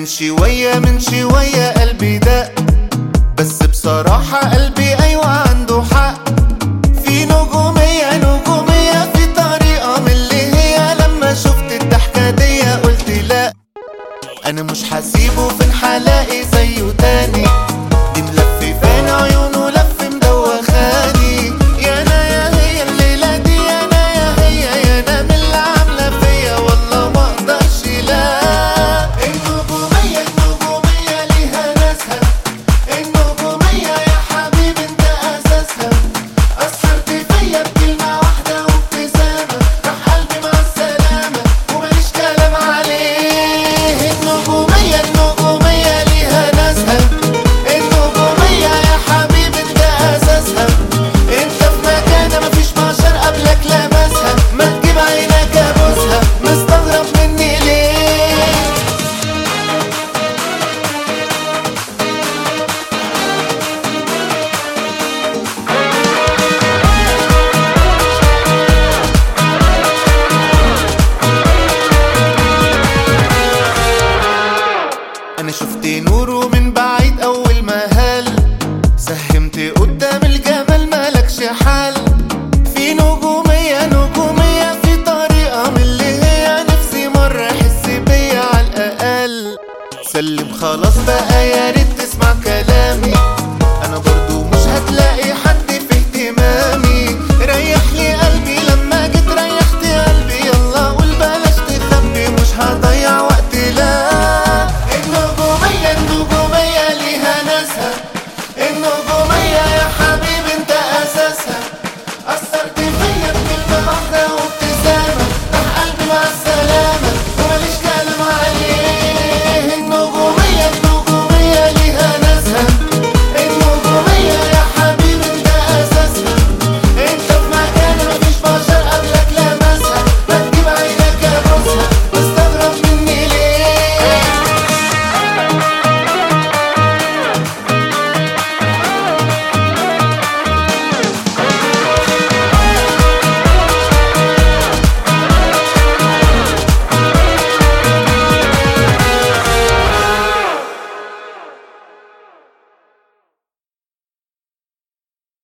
شوية من شوية قلبي دق بس بصراحة قلبي أيوة عنده حق في نجومية نجومية في طريقة من اللي هي لما شفت الضحكة دي قلت لا أنا مش هسيبه فين هلاقي زيه تاني دي ملففاني عيونه لف مدوخاني يا أنا يا هي الليلة دي يا أنا يا هي يا أنا من اللي عاملة فيا والله ما أقدرش لا النجومية النجومية ليها ناسها النجومية يا حبيبي انت أساسها أثرت فيا بكلمة واحدة وابتسامة راح قلبي مع السلامة وماليش كلام عليه النجومية النجومية ليها ناسها النجومية يا حبيبي انت أساسها انت في مكانة مفيش بشر قبلك لمسها ما تجيب عينك ابوسها مستغرب مني ليه انا شفت نوره من بعيد اول ما هل سهمت قدام الجمال مالكش حل في نجومية نجومية في طريقة من اللي هي نفسي مرة احس بيا على الاقل سلم خلاص بقى يا ريت تسمع كلامي انا برضو مش هتلاقي